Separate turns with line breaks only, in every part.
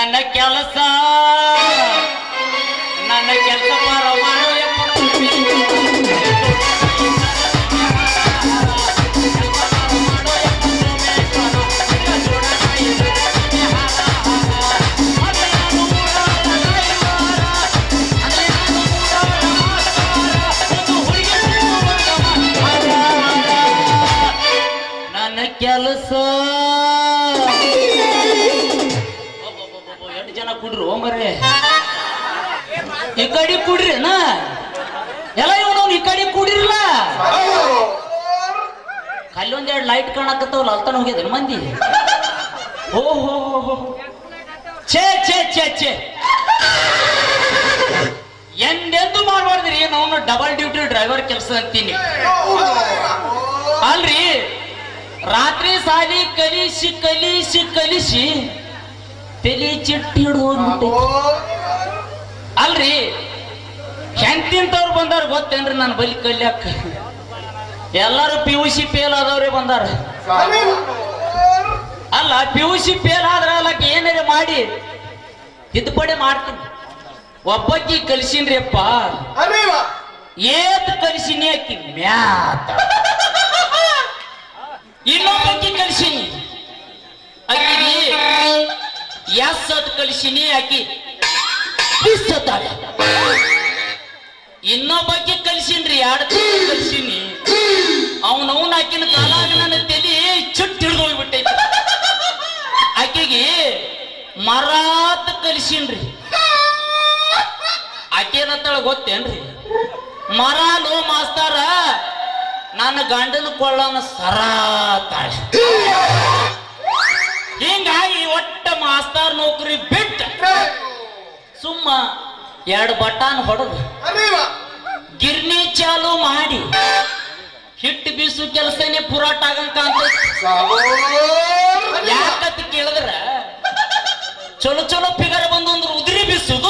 ನನ್ನ ಕೆಲಸ ನನ್ನ ಕೆಲಸ ಮಾಡೋ ಮಾಡೋ ಯಪ್ಪ. ನನ್ನ ಕೆಲಸ ಎರಡು ಜನ ಕುಡ್ರು ಮರೇ ಈ ಕಡೆ ಕುಡ್ರಿ ಅಣ್ಣ ಎಲ್ಲ ಇವನು ಈ ಕಡೆ ಕುಡಿರ್ಲ ಅಲ್ಲೊಂದೆರಡು ಲೈಟ್ ಕಾಣಕತ್ತವಲ್ಲ ಅಲ್ತಾನ ಹೋಗ್ಯದ ಮಂದಿ ಓ ಹೋ ಹೋ ಹೋ ಛೇ ಛೇ ಛೇ ಛೇ ಎಂದೆಂದು ಮಾಡ್ಬಾರ್ದ್ರಿ ನಾವು ಡಬಲ್ ಡ್ಯೂಟಿ ಡ್ರೈವರ್ ಕೆಲಸ ಅಂತೀನಿ ಅಲ್ರಿ ರಾತ್ರಿ ಸಾಲಿ ಕಲಿಸಿ ಕಲಿಸಿ ಕಲಿಸಿ ತಲಿ ಚಿಟ್ಟಿ ಹಿಡಿದು ಹೋಗ್ಬಿಟ್ಟೆ ಅಲ್ರಿ ಹೆಂತಿಂತವ್ರು ಬಂದಾರ ಗೊತ್ತೇನ್ರಿ ನನ್ನ ಬಲಿ ಕಲ್ಯಾಕ ಎಲ್ಲಾರು ಪಿ ಯು ಸಿ ಫೇಲ್ ಆದವ್ರೆ ಬಂದಾರ ಅಲ್ಲ ಪಿ ಯು ಸಿ ಫೇಲ್ ಆದ್ರ ಅಲ್ಲಕ ಏನಾರ ಮಾಡಿ ತಿದ್ದುಪಡಿ ಮಾಡ್ತೀನಿ ಒಬ್ಬಕ್ಕಿ ಕಲಿಸಿನ್ರಿ ಅಪ್ಪ ಏತ್ ಕಲಿಸಿನಿ ಆಕಿ ಮ್ಯಾತ ಇನ್ನೊಬ್ಬಕ್ಕಿ ಕಲಿಸಿನಿ ಆಕಿಗೆ ಎಸ್ ಅದ್ ಕಲಿಸಿನಿ ಆಕಿ ಪಿಸ್ ಅತ್ತಾಳ. ಇನ್ನೊಬ್ಬಕ್ಕಿ ಕಲಿಸಿನ್ರಿ ಎರಡು ಕಲಿಸಿನಿ ಅವನವನ್ ಆಕಿನ ಕಾಲಾಗ ನನ್ನ ತಲಿ ಚುಟ್ ಹಿಡಿದು ಹೋಗ್ಬಿಟ್ಟೈತಿ ಆಕಿಗೆ ಮರಾತ್ ಕಲಿಸಿನ್ರಿ ಆಕೆ ಏನಂತಾಳ ಗೊತ್ತೇನ್ರಿ ಮರಾಲು ಮಾಸ್ತಾರ ನನ್ನ ಗಂಡನ ಕೊಳ್ಳನ ಸರಾತಾಳ ಹಿಂಗಾಗಿ ಒಟ್ಟ ಮಾಸ್ತಾರ್ ನೌಕರಿ ಬಿಟ್ಟ ಸುಮ್ಮ ಎರಡು ಬಟಾನ್ ಹೊಡೆದು ಗಿರ್ನಿ ಚಾಲು ಮಾಡಿ ಹಿಟ್ಟು ಬೀಸು ಕೆಲಸನೇ ಪುರಾಟ ಆಗಂಕ ಅಂತ ಯಾಕಂತ ಕೇಳಿದ್ರ ಚಲೋ ಚಲೋ ಫಿಗರ್ ಬಂದು ಅಂದ್ರೆ ಉದುರಿ ಬೀಸುದು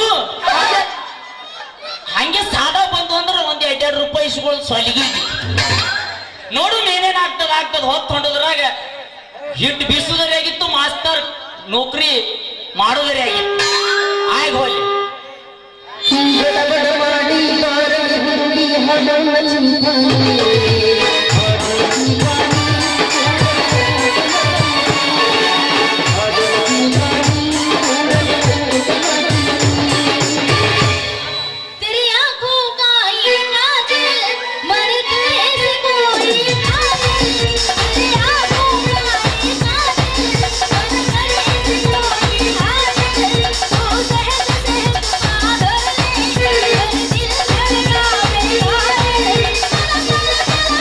ಹಂಗೆ ಸಾದಾ ಬಂದು ಅಂದ್ರೆ ಒಂದ್ ಎರಡೆರಡು ರೂಪಾಯಿ ಇಸ್ಕೊಳ್ಳೋದು ಸಲಿಗೆ ನೋಡು ಏನೇನ್ ಆಗ್ತದ ಆಗ್ತದ ಹೊತ್ತು ಹೊಂಡದ್ರಾಗ ಹಿಟ್ಟು ಬೀಸುದರೆ ಆಗಿತ್ತು ಮಾಸ್ತರ್ ನೌಕರಿ ಮಾಡೋದರೆ ಆಗಿತ್ತು ಆಗ ಹೋಗ್ಲಿ
ಬಡಬಡವಾಡಿ ಬಾರಲು ಹುಡುಗಿ ಹಡವ ಚಿಂತಾನೆ
तेरी आंखों का ये काजल मरते ऐसे कोई काजल तेरी आंखों का ये काजल मरते ऐसे कोई काजल तू सहज सहज आदर ले कर दिल धड़का बेहाल चला चला चला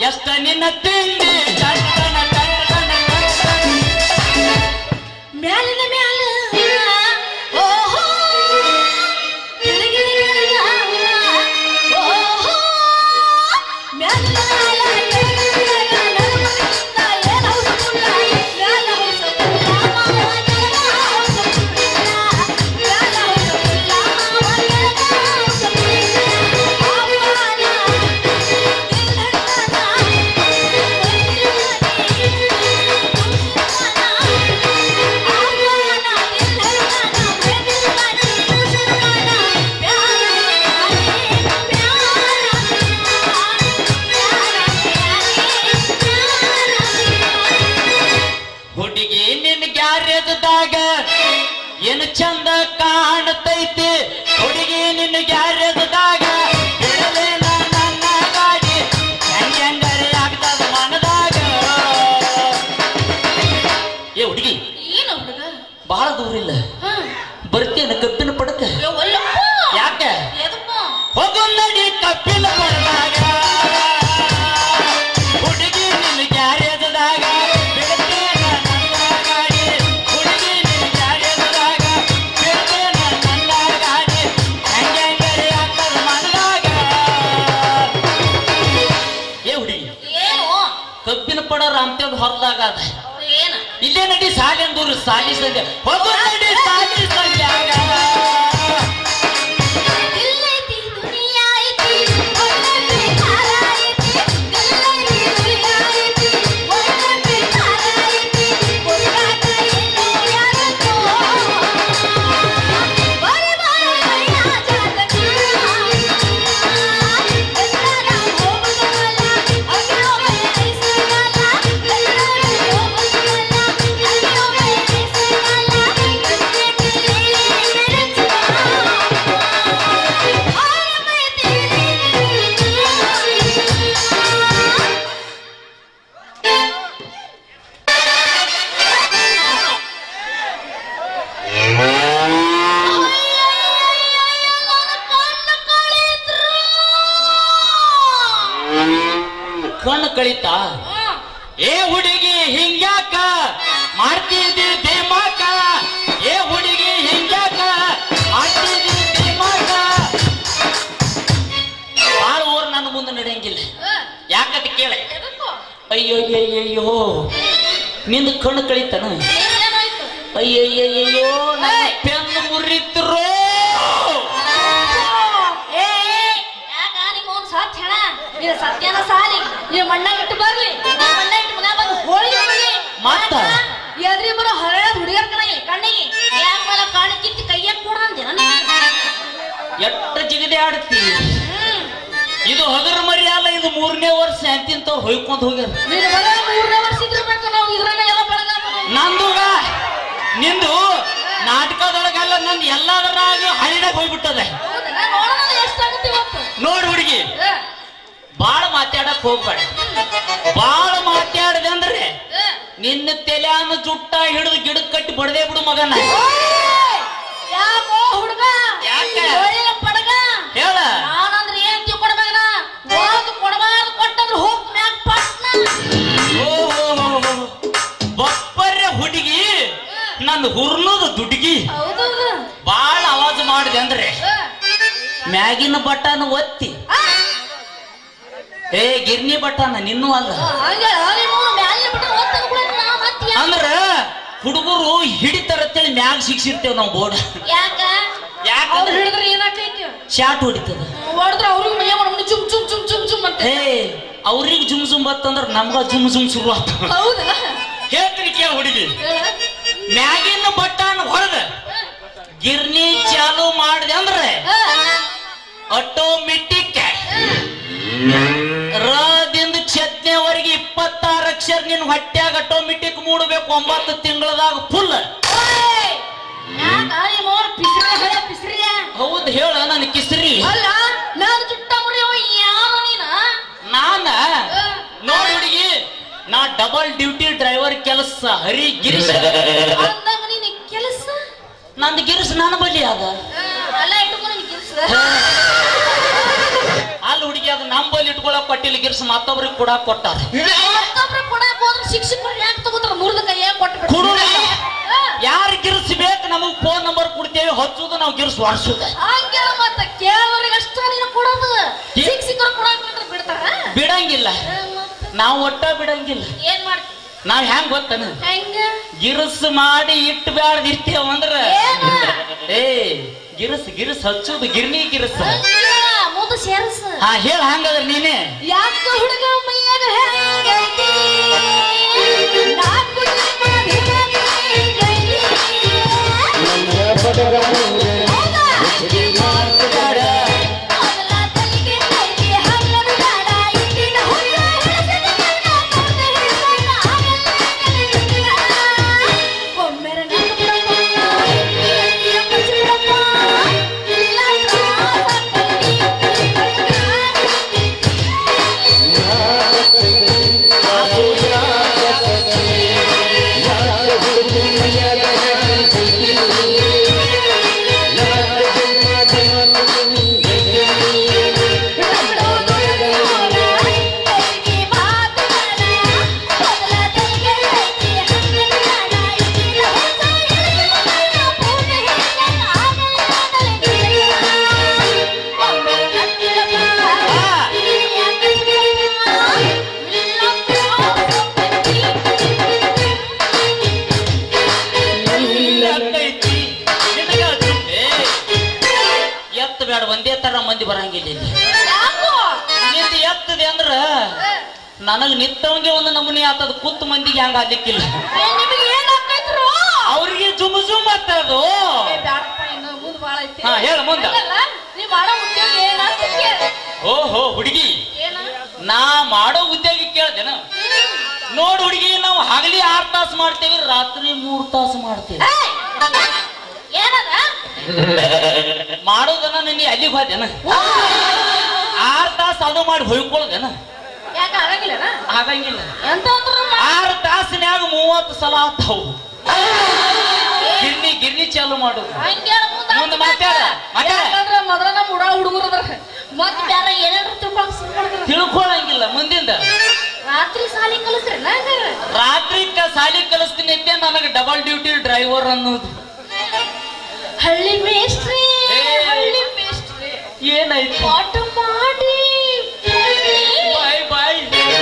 ಎಷ್ಟ ನಿನ್ನ ತಿಂಡಿ ಟನ್ ಟನ್ ಟನ್ ಟನ್ ಟನ್ ಟನ್.
ಮ್ಯಾಲಿನ ಮ್ಯಾಲ ಓಹೋ ತಿರುಗಿದ ಕೆಳಗ ಓಹೋ ಮ್ಯಾಲಿನ ಮ್ಯಾಲ ತಿರುಗಿದ ಕೆಳಗ ನಡುಮುತ್ತ ಏನ ಹೌಸಪುಲ್ಲ ಮ್ಯಾಲ ಹೌಸಪುಲ್ಲ ಮಾವ ಕೆಳಗ ಹೌಸಪುಲ್ಲ ಮ್ಯಾಲ ಹೌಸಪುಲ್ಲ ಮಾವ ಕೆಳಗ ಹೌಸಪುಲ್ಲ ಅಪ್ಪನ ದಿಲ್ ಧಡ್ಕನ
ಹುಡುಗಿ ನಿನ್ ಗ್ಯಾರೇಜ್ದಾಗ ಏನು ಚಂದ ಕಾಣತೈತಿ ಹುಡುಗಿ ನಿನ್ನ ಗ್ಯಾರೇಜ್ದಾಗ ಬಿಡಲೇನ ನನ್ನ ಗಾಡಿ ಹೆಂಗ್ ಹೆಂಗರೆ ಆಗ್ತದ ಮನದಾಗ ಏ ಹುಡುಗಿ
ಏನು ಹುಡುಗ
ಬಹಳ ದೂರ ಇಲ್ಲ
ಹ
ಬರ್ತೀನ ಕಬ್ಬಿನ ಪಡಕ
ಒಲ್ಲಪ್ಪ
ಯಾಕೆ
ಎದಪ್ಪ
ಹೋಗು ನಡಿ ಕಬ್ಬಿನ ಪಡದಾಗ ಹುಡುಗಿ ನಿನ್ನ ಗ್ಯಾರೇಜ್ದಾಗ ಬಿಡ್ತೇನ ನನ್ನ ಗಾಡಿ ಹುಡುಗಿ ನಿನ್ನ ಗ್ಯಾರೇಜ್ದಾಗ ಬಿಡ್ತೇನ ನನ್ನ ಗಾಡಿ ಹೆಂಗ್ ಹೆಂಗರೆ ಆಗ್ತದ ಮನದಾಗ ಏ ಹುಡುಗಿ
ಏನು
ಕಬ್ಬಿನ ಪಡ ರಾಮತೇವ್ ಹೊರದಾಗ ಅದ
ಏನ
ಇಲ್ಲೇ ನಡಿ ಸಾಲೆಂದೂರು ಸಾಲಿ ಸಂಜೆ ಹೋಗು ನಡಿ ಸಾಲಿ ಸಂಜಾಗ
ಇಲ್ಲೈತಿ ದುನಿಯಾ ಐತಿ ಒಳ್ಳೆ ಖಾರ ಐತಿ ಇಲ್ಲೈತಿ ದುನಿಯಾ ಐತಿ ಒಳ್ಳೆ ಖಾರ ಐತಿ ಹುಡುಗಾಟ ಏನು ಯಾರತ್ತೋ ಬಾರಿ ಬಾರಿ ಮೈಯ ಜಾತಕ ಎಲ್ಲರ ಹೋಗುದಲ್ಲ ಅಯ್ಯೋ ಮೈಸೂರಲ್ಲ ಎಲ್ಲರ ಹೋಗುದಲ್ಲ ಅಯ್ಯೋ ಮೈಸೂರಲ್ಲ
ಕಣ್ಣು ಕಳಿತಾ ಏ ಹುಡುಗಿ ಹಿಂಗ್ಯಾಕ ಮಾಡ್ತಿದ್ದಿ ದಿಮಾಕ ಏ ಹುಡುಗಿ ಹಿಂಗ್ಯಾಕ ಮಾಡ್ತಿದ್ದಿ ದಿಮಾಕ ಬಾಳ ಊರ್ ನನ್ನ ಮುಂದೆ ನಡೆಯಂಗಿಲ್ಲ ಯಾಕಂತ ಕೇಳ ಅಯ್ಯೋ ಅಯ್ಯಯ್ಯೋ ನಿಂದ ಕಣ್ಣು ಕಳಿತಾನ ಅಯ್ಯಯ್ಯಯ್ಯೋ ನನ್ನ ಪೆನ್ನು ಮುರಿತ್ರೋ
ಸತ್ಯನ ಸಾಲಿ ನೀವು ಮಣ್ಣ ಇಟ್ಟು ಬರ್ಲಿ ಮಣ್ಣ ಇಟ್ಟು ಮನ್ಯಾಗ ಬಂದು ಹೋಳಿಗೆ ಬರ್ಲಿ
ಮತ್ತ?
ಎದ್ರಿ ಬರೋ ಹರಳ ಹುಡುಗರ್ ಕಣಗಿ ಕಣ್ಣಿಗೆ ಯಾಕ ಮೇಲೆ ಕಾಣಿ ಕಿತ್ತಿ ಕೈಯಾಗ ಕೊಡ ಅಂದಿನ
ಎಟ್ಟ ಜಿಗದೆ ಆಡ್ತಿ ಇದು ಹಗರ ಮರಿ ಅಲ್ಲ ಇದು ಮೂರನೇ ವರ್ಷ ಅಂತಿಂತವ್ರು ಹೊಯ್ಕೊಂಡ್ ಹೋಗ್ಯಾರ
ನೀನು ಬರ ಮೂರನೇ ವರ್ಷ ಇದ್ರಬೇಕು ನಾವು ಇದ್ರನ್ನ ಎಲ್ಲ ಬಳಗ
ನಂದುಗ ನಿಂದು ನಾಟಕದೊಳಗೆಲ್ಲ ನಂದು ಎಲ್ಲದರಾಗ ಹಳ್ಳಿನಾಗ ಹೋಗ್ಬಿಟ್ಟದೆ
ನೋಡೋಣ ಎಷ್ಟಾಗುತ್ತೆ ಇವತ್ತು
ನೋಡ್ ಹುಡುಗಿ
ಏ,
ಬಾಳ ಮಾತಾಡಕ್ ಹೋಗ್ಬೇಡ ಬಾಳ ಮಾತಾಡದೆ ಅಂದ್ರೆ
ಏ.
ನಿನ್ನ ತೆಲ್ಯಾನ ಜುಟ್ಟ ಹಿಡಿದು ಗಿಡಕ್ ಕಟ್ಟಿ ಬಡದೇ ಬಿಡು ಮಗನ
ಓಯ್! ಯಾಕೋ ಹುಡುಗ
ಯಾಕೆ?
ಒಳ್ಳೆಯ ಪಡಗ
ಹೇಳ
ನಾನಂದ್ರೆ ಏನ್ ತಿಳ್ಕೊಡ್ಬೇಕನ ಒಂದು ಕೊಡಬಾರ್ದು ಕೊಟ್ಟಂದ್ರೆ ಹೋಗ್ ಮ್ಯಾಕ್ ಪಟ್ನ
ಬಪ್ಪರ್ರೆ ಹುಡುಗಿ ನನ್ನ ಹುರ್ನದ ದುಡ್ಗಿ
ಹೌದೌದು
ಬಾಳ ಅವಾಜ್ ಮಾಡಿದೆ ಅಂದ್ರೆ
ಏ,
ಮ್ಯಾಗಿನ ಬಟನ್ ಒತ್ತಿ
ಆ,
ಏ ಗಿರ್ನಿ ಬಟನ್ ನಿನ್ನೂ ಅಲ್ಲ
ಆ, ಹಂಗೆ ನಿಮ್ಮ ಮ್ಯಾಲಿನ ಬಿಟ್ಟು ಓದ್ತದ ಕೂಡ ನಾ ಮತ್ತೆ ಯಾ-
ಅಂದ್ರ ಹುಡುಗರು ಹಿಡಿತಾರತ್ತೇಳಿ ಮ್ಯಾಗ ಶಿಕ್ಷಿರ್ತೇವ್ ನಾವು ಬೋರ್ಡ್
ಯಾಕ ಅವ್ರು
ಯಾಕಂದ್ರೆ
ಹಿಡಿದ್ರೆ ಏನಾಗ್ತೈತಿ
ಶಾಟ್ ಹೊಡಿತದ
ಹೊಡೆದ್ರೆ ಅವ್ರಿಗೆ ಮೈಯ ಮಾಡಿ ಜುಮ್ ಜುಮ್ ಜುಮ್ ಜುಮ್ ಜುಮ್ ಅಂತ
ಹೇ ಅವ್ರಿಗೆ ಜುಮ್ ಜುಮ್ ಬತ್ತಂದ್ರ ನಮ್ಗ ಜುಮ್ ಜುಮ್ ಶುರು ಆತ
ಹೌದಾ
ಹೇಳ್ತೀನಿ ಕೇಳ ಹುಡುಗಿ ಮ್ಯಾಗಿನ ಬಟನ್ ಹೊಡೆದ ಗಿರ್ನಿ ಚಾಲು ಮಾಡಿದೆ ಅಂದ್ರೆ ಆಟೋಮೆಟಿಕ್ ರದಿಂದ ಛತ್ನೆವರೆಗೆ ಇಪ್ಪತ್ತಾರು ಅಕ್ಷರ ನಿನ್ ಹೊಟ್ಯಾಗ ಆಟೋಮೆಟಿಕ್ ಮೂಡಬೇಕು ಒಂಬತ್ತು ತಿಂಗಳದಾಗ ಫುಲ್ ಹೌದ್ ಹೇಳ ನನ್ ಕಿಸ್ರಿ
ಅಲ್ಲ ನಾನು ಚುಟ್ಟ ಮುರಿಯವ ಯಾರು ನೀನ
ನಾನ ನೋಡಿ ಹುಡುಗಿ ನಾ ಡಬಲ್ ಡ್ಯೂಟಿ ಡ್ರೈವರ್ ಕೆಲಸ ಹರಿ ಗಿರೀಶ್
ಅಂದಾಗ ನೀನು ಕೆಲಸ
ನಂದು ಗಿರೀಶ್ ನನ್ನ ಬಳಿ ಅದ
ಅಲ್ಲ ಇಟ್ಕೊಂಡು ನೀನು ಕೆಲಸ
ಅಲ್ಲಿ ಹುಡುಗಿ ಅದು ನಂಬಲ್ಲಿ ಇಟ್ಕೊಳಕ್ ಕೊಟ್ಟಿಲ್ಲ ಗಿರ್ಸ್ ಮತ್ತೊಬ್ರಿಗೆ ಕೂಡ ಕೊಟ್ಟಾರ
ಮತ್ತೊಬ್ರು ಕೊಡಕ್ ಹೋದ್ರೆ ಶಿಕ್ಷಕರು ಯಾಕೆ ತಗೋತಾರ ಮುರಿದ ಕೈಯಾಗ ಕೊಟ್ಟು
ಕೊಡೋದಿಲ್ಲ. ಯಾರು ಗಿರ್ಸ್ ಬೇಕು ನಮಗ್ ಫೋನ್ ನಂಬರ್ ಕೊಡ್ತೇವೆ ಹಚ್ಚುದು ನಾವು ಗಿರ್ಸ್ ಹೊಡ್ಸುದ
ಹಂಗೆಲ್ಲ ಮತ್ತ ಕೇಳೋರಿಗೆ ಅಷ್ಟ ನೀನು ಕೊಡೋದು
ಏ-
ಶಿಕ್ಷಕರು ಕೊಡಕ್ ಬಿಡ್ತಾರ
ಬಿಡಂಗಿಲ್ಲ
ಏ, ಮತ್ತ
ನಾವು ಒಟ್ಟ ಬಿಡಂಗಿಲ್ಲ
ಏನ್ ಮಾಡ್ತಿ
ನಾವ್ ಹೆಂಗ್ ಗೊತ್ತನ
ಹೆಂಗ
ಗಿರ್ಸ್ ಮಾಡಿ ಇಟ್ಟು ಬ್ಯಾಡ್ದ ಇರ್ತೇವ ಅಂದ್ರ
ಏನ?
ಏ ಗಿರ್ಸ್ ಗಿರ್ಸ್ ಹಚ್ಚುದು ಗಿರ್ನಿ ಗಿರ್ಸ್
ಮುಂದೆ ಸೇರ್ಸ
ಹಾ ಹೇಳ ಹಂಗದ್ರ ನೀನೇ
ಯಾಕ ಹುಡುಗ ಮೈಯಾಗ ಹೆಂಗೈತಿ ನಾಲ್ಕು ಜನ್ಮ ಹೆಂಗೈತಿ? ಹೌದಾ? ಮೊದಲ ತಲೆಗೆ ಕೈಗೆ ಹಂಗನ ಬೇಡ, ಇಂದಿನ ಹುಡುಗ ಹಿಡಿಸಿದ ಕೈನ ಮುಂದೆ ಹಿಡಿಸಲ್ಲ, ಹಾಗೆಲ್ಲ ಕಲಿತಿಲ್ಲ. ಒಮ್ಮೆರ ನನ್ನ ಬಿಡಪ್ಪ, ಎಲ್ಲಿಯ ಕಸಿ ಬಿಡಪ್ಪ, ಇಲ್ಲ ಸಾಕಲ್ಲಿ, ತೆರಿಗೆ ಮಾತು ಬೇಡ, ಮೊದಲ ತೆರಿಗೆ ಕೈಗೆ ಹಂಗನ ಬೇಡ, ಇಂದಿನ ಹುಡುಗ ಹಿಡಿಸಿದ ಕೈನ ಮುಂದೆ ಹಿಡಿಸಲ್ಲ, ಹಾಗೆಲ್ಲ ಕಲಿತಿಲ್ಲ. ಒಮ್ಮೆರ ನನ್ನ ಬಿಡಪ್ಪ, ಇಲ್ಲಿಯ ಕಸಿ ಬಿಡಪ್ಪ, ಇಲ್ಲ ಸಾಕಲ್ಲಿ.
ಯಾಕೈತಿ? ನಿನಗ ಹಚ್ಚುತ್ತೆ. ಎತ್ತ ಬೇಡ ಒಂದೇ ತರ ಮಂದಿ ಬರಂಗಿಲ್ಲ ಇಲ್ಲಿ
ಯಾಕೋ?
ನಿಂದ ಎತ್ತದೆ ಅಂದ್ರ ನನಗ್ ನಿತ್ತವಂಗೆ ಒಂದು ನಮೂನಿ ಆತದ ಕೂತ್ ಮಂದಿಗೆ ಹಂಗ ಆಗ್ಲಿಕ್ಕಿಲ್ಲ
ಏ, ನಿಮಗೆ ಏನ್ ಆಕೈತ್ರೋ?
ಅವ್ರಿಗೆ ಜುಮ್ ಜುಮ್ ಆಗ್ತದು
ಏ, ಬ್ಯಾಡಪ್ಪ, ಇನ್ನು ಮುಂದ್ ಬಾಳ ಐತಿ.
ಹಾ, ಹೇಳು ಮುಂದ.
ಹಂಗಲ್ಲ, ನೀ ಮಾಡೋ ಉದ್ಯೋಗ ಏನ ಅಂತ ಕೇಳು.
ಓಹೋ ಹುಡುಗಿ
ಏನ?
ನಾ ಮಾಡೋ ಉದ್ಯೋಗ ಕೇಳ್ದೇನ ನೋಡ್ ಹುಡುಗಿ ನಾವು ಹಗಲಿ ಆರ್ ತಾಸು ಮಾಡ್ತೇವಿ ರಾತ್ರಿ ಮೂರ್ ತಾಸು ಮಾಡ್ತೇವಿ
ಏಯ್! ಏನದ?
ಮಾಡೋದನ್ನ ನೀ ಅಲ್ಲಿಗೆ ಹೋದೇನ ಆರ್ ತಾಸು ಅದು ಮಾಡಿ ಹೊಯ್ಕೊಳ್ಳೋದೇನ
ಯಾಕ ಆಗಂಗಿಲ್ಲನ?
ಆಗಂಗಿಲ್ಲ
ಎಂತ ಅಂದ್ರು ಮಾ-
ಆರ್ ತಾಸಿನ್ಯಾಗ ಮೂವತ್ತು ಸಲ ಆತಾವು ಗಿರ್ನಿ ಗಿರ್ನಿ ಚಾಲು ಮಾಡೋದು
ಹಂಗೇಳ ಮುಂದ
ಮುಂದ ಮಾತಾಡ, ಮಾತಾಡ.
ಯಾಕಂದ್ರ ಮೊದಲ ನಮ್ಮ ಉಡಾಳ ಹುಡುಗರು ಅದಾರ ಮತ್ ಬ್ಯಾರೆ ಏನಾದ್ರು ತಿಳ್ಕೊಳಕ್ ಶುರು ಮಾಡಿದ್ರ
ತಿಳ್ಕೊಳಂಗಿಲ್ಲ ಮುಂದಿಂದ
ರಾತ್ರಿ ಸಾಲಿ ಕಲಿಸ್ರಿ ನಂಗಾರ
ರಾತ್ರಿ ಕ ಸಾಲಿ ಕಲಿಸ್ತೀನಿ ಅಂತ ನನಗೆ ಡಬಲ್ ಡ್ಯೂಟಿ ಡ್ರೈವರ್ ಅನ್ನೋದು
ಹಳ್ಳಿ ಮೇಸ್ಟ್ರಿ
ಏ.
ಹಳ್ಳಿ ಮೇಸ್ಟ್ರಿ
ಏನಾಯ್ತು
ಪಾಠ ಮಾಡಿ
ಬಾಯ್ ಬಾಯ್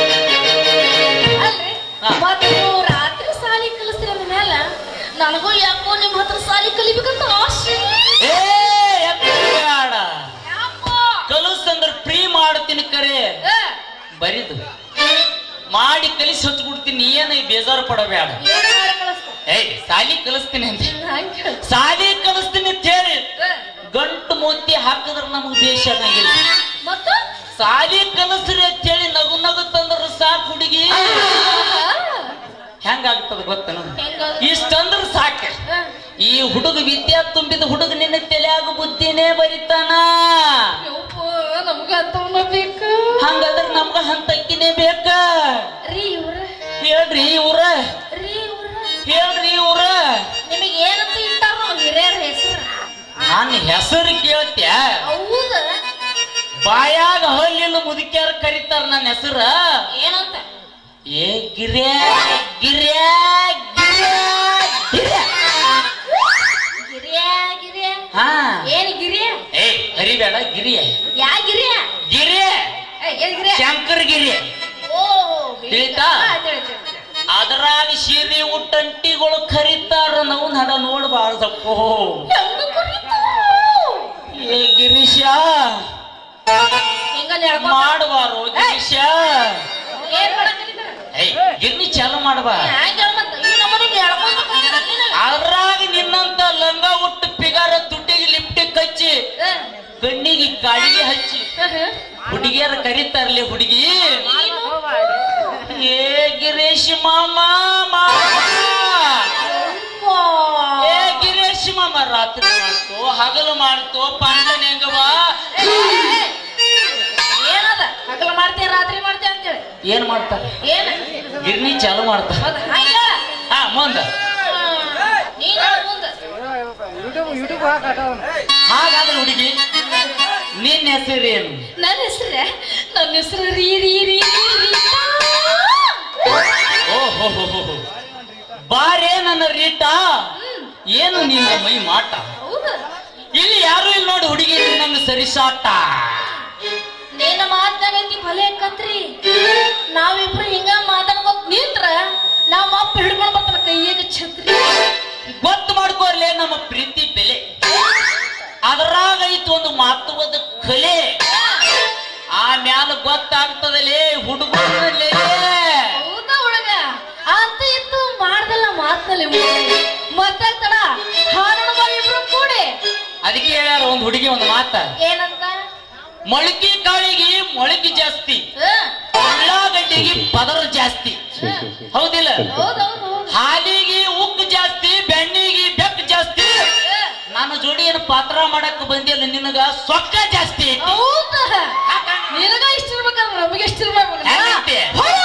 ಅಲ್ರಿ
ಹಾ.
ಮತ್ ನೀವು ರಾತ್ರಿ ಸಾಲಿ ಕಲಿಸ್ತೀರ ಅಂದ್ಮೇಲೆ ನನಗೂ ಯಾಕೋ ನಿಮ್ ಹತ್ರ ಸಾಲಿ ಕಲಿಬೇಕಂತ ಆಸೆ
ಏ ಎತ್ತ ಬ್ಯಾಡ
ಯಾಕೋ
ಕಲಿಸ್ತಂದ್ರ ಫ್ರೀ ಮಾಡ್ತೀನಿ ಕರೆ
ಏ,
ಬರಿದು ಮಾಡಿ ಕಲಿಸಿ ಹಚ್ಬಿಡ್ತೀನಿ ಏನ ಬೇಜಾರು ಪಡಬೇಡ
ಏನ್ ಮಾಡಿ ಕಲಿಸ್ತ?
ಏಯ್ ಸಾಲಿ ಕಲಿಸ್ತೀನಿ ಅಂತ
ಹಂಗ್ ಹೇಳು.
ಸಾಲಿ ಕಲಿಸ್ತೀನಿ ಅಂತ ಹೇಳಿ
ಏ,
ಗಂಟು ಮೋತಿ ಹಾಕಿದ್ರ ನಮಗ್ ದೇಶ ಆಗಂಗಿಲ್ಲ
ಮತ್ತ
ಸಾಲಿ ಕಲಿಸ್ರಿ ಅಂತ ಹೇಳಿ ನಗು ನಗು ತಂದ್ರ ಸಾಕು ಹುಡುಗಿ ಹೆಂಗಾಗ್ತದ ಗೊತ್ತನ
ಹೆಂಗದ?
ಇಷ್ಟಂದ್ರ ಸಾಕ
ಏ,
ಈ ಹುಡುಗ ವಿದ್ಯಾ ತುಂಬಿದ ಹುಡುಗ ನಿನ್ನ ತಲೆಯಾಗ ಬುದ್ಧಿನೇ ಬರಿತಾನ
ಯವ್ವ, ನಮ್ಗ ಅಂತವ್ನ ಬೇಕು
ಹಂಗಾದ್ರ ನಮ್ಗ ಹಂತಕ್ಕಿನೇ ಬೇಕ
ರೀ ಇವ್ರ
ಹೇಳ್ರಿ ಇವ್ರ
ರೀ ಇವ್ರ
ಹೇಳ್ರಿ ಇವ್ರ
ನಿಮಗೆ ಏನಂತ ಇಟ್ಟಾರ ಹಿರಿಯರ ಹೆಸರು
ನನ್ನ ಹೆಸರು ಕೇಳ್ತ್ಯ
ಹೌದ
ಬಾಯಾಗ ಹಲ್ಲಿಲ್ಲ ಮುದುಕ್ಯಾರ ಕರೀತಾರ ನನ್ನ ಹೆಸರ
ಏನಂತ
ಏ ಗಿರ್ಯಾ ಗಿರ್ಯಾ ಗಿರ್ಯಾ ಗಿರ್ಯಾ
ಗಿರಿಯ ಗಿರಿಯ
ಹಾ
ಏನ್ ಗಿರಿಯ
ಏ ಹರಿಬೇಡ ಗಿರಿಯ
ಯಾ ಗಿರಿಯ
ಗಿರಿಯ
ಏ, ಏನ್ ಗಿರಿಯ
ಶಂಕರ್ ಗಿರಿಯ
ಓ
ತಿಳಿತಾ?
ಹಾ, ತಿಳಿ, ತಿಳಿ, ತಿಳಿ.
ಅದ್ರಾಗ ಸೀರೆ ಉಟ್ಟಂಟಿಗಳು ಕರೀತಾರ ನಾವು ನಡ ನೋಡ್ಬಾರ್ದಪ್ಪ
ಹೆಂಗ ಕರೀತು?
ಏ ಗಿರೀಶ
ಹೆಂಗಲ್ಲಿ ಹೇಳ್ಕೊಂತ?
ಮಾಡಬಾರು ಗಿರೀಶ
ಏನ್ ಮಾಡಕ್ ಕರೀತಾರ?
ಏಯ್ ಗಿರ್ನಿ ಚಾಲು ಮಾಡ್ಬಾ
ಹ್ಯಾಂಗ್ ಹೇಳ್ಮತ್ತ? ಈ ನಮ್ಮನೆಗೆ ಹೇಳ್ಕೊಂತ ಕರೀತಾರ ನೀನು?
ಅದ್ರಾಗ ನಿನ್ನಂತ ಲಂಗ ಉಟ್ಟು ಪಿಗಾರ ದುಡ್ಡಿಗೆ ಲಿಪ್ಟಿಗೆ ಹಚ್ಚಿ
ಏ,
ಕಣ್ಣಿಗೆ ಕಾಡಿಗೆ ಹಚ್ಚಿ
ಹ, ಹ.
ಹುಡುಗಿಯರ ಕರೀತಾರಲಿ ಹುಡುಗಿ
ನೀನು?
ಏ ಗಿರೀಶ್ ಮಾಮ ಮಾಮ
ಅವ್ವ.
ಏ ಗಿರೀಶ್ ಮಾಮ ರಾತ್ರಿ ಮಾಡ್ತು ಹಗಲು ಮಾಡ್ತು ಪಾಂಡನ್ ಹೆಂಗವಾ
ಏ, ಏ, ಏ. ಏನದ ಹಗಲ ಮಾಡ್ತೀಯ ರಾತ್ರಿ ಮಾಡ್ತೀಯ ಅಂತೇಳಿ
ಏನ್ ಮಾಡ್ತಾರ
ಏನ
ಗಿರ್ನಿ ಚಾಲು ಮಾಡ್ತಾರ
ಮತ್ತ ಹಂಗ ಹೇಳ.
ಹಾ ಮುಂದ
ನೀನ್ ಹೇಳು ಮುಂದ
ಹಾಗಾದ್ರೆ ಹುಡುಗಿ ನಿನ್ನ ಹೆಸರೇನು
ನನ್ನ ಹೆಸ್ರ ನನ್ನ ಹೆಸರು ರೀ ರೀ ರೀ ರೀತಾ.
ಓಹೋ ಬಾರೇ ನನ್ನ ರೀಟಾ
ಹ್ಮ್,
ಏನು ನಿನ್ನ ಮೈ ಮಾಟ
ಹೌದು
ಇಲ್ಲಿ ಯಾರು ಇಲ್ಲಿ ನೋಡಿ ಹುಡುಗಿ ನನ್ನ ಸರಿಸಾಟ
ನಿನ್ನ ಮಾತಾಗೈತಿ ಭಲೆ ಕತ್ರಿ ನಾವಿಬ್ರು ಹಿಂಗ ಮಾತಾಡ್ಕೊತ್ ನಿಂತ್ರ ನಮ್ಮ ಅಪ್ಪ ಹಿಡ್ಕೊಂಡ್ ಬರ್ತಾನ ಕೈಯಾಗ ಛತ್ರಿ
ಗೊತ್ತು ಮಾಡ್ಕೋರ್ಲೆ ನಮ್ಮ ಪ್ರೀತಿ ಬೆಲೆ ಅದರಾಗ ಐತಿ ಒಂದು ಮಹತ್ವದ ಕಲೆ ಆ ಮ್ಯಾಲ ಗೊತ್ತಾಗ್ತದಲೇ ಹುಡುಗರಲ್ಲೇ
ಹೌದಾ ಹುಡುಗ ಅಂತ ಇತ್ತು ಮಾಡ್ದಲ್ಲ ಮಾತಲ್ಲಿ ಮತ್ತಾಗ್ತಡ ಹಾಡೋಣ ಬಾ ಇಬ್ರು ಕೂಡಿ
ಅದಕ್ಕೆ ಹೇಳ್ಯಾರ ಒಂದು ಹುಡುಗಿ ಒಂದು ಮಾತ
ಏನಂತ
ಮೊಳಕೆ ಕಾಳಿಗೆ ಮೊಳಕೆ ಜಾಸ್ತಿ
ಹ,
ಉಳ್ಳಾಗಡ್ಡಿಗೆ ಪದರ ಜಾಸ್ತಿ ಹೌದಿಲ್ಲ
ಹೌದೌದು
ಹಾಲಿಗೆ ಉಕ್ಕು ಜಾಸ್ತಿ ಬೆಣ್ಣಿಗೆ ಬೆಕ್ಕು ಜಾಸ್ತಿ ನಾನು ಜೋಡಿ ಏನು ಪಾತ್ರ ಮಾಡಕ್ ಬಂದಿಲ್ಲ ನಿನಗ ಸೊಕ್ಕ ಜಾಸ್ತಿ ಐತಿ
ಹೌದಾ ನಿನಗ ಇಷ್ಟ ಇರ್ಬೇಕಂದ್ರೆ ನಮಗೆ ಇಷ್ಟ ಇರ್ಬೇಕು
ಹೆಂಗೈತಿ?
ಹೊಳೆ